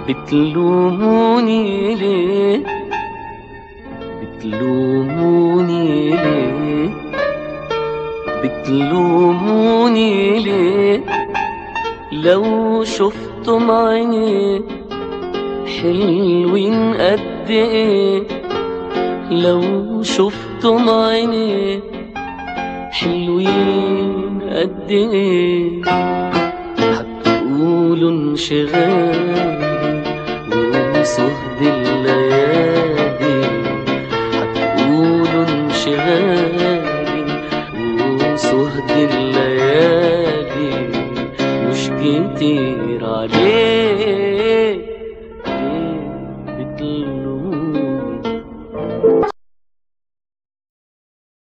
بتلوموني ليه بتلوموني ليه بتلوموني ليه لو شفتم عيني حلوين قد ايه لو شفتم عيني حلوين قد ايه هتقولوا انشغالي وصهد الليالي هتقولوا انشغالي وصهد الليالي مش كتير عليه ليه بتلوموني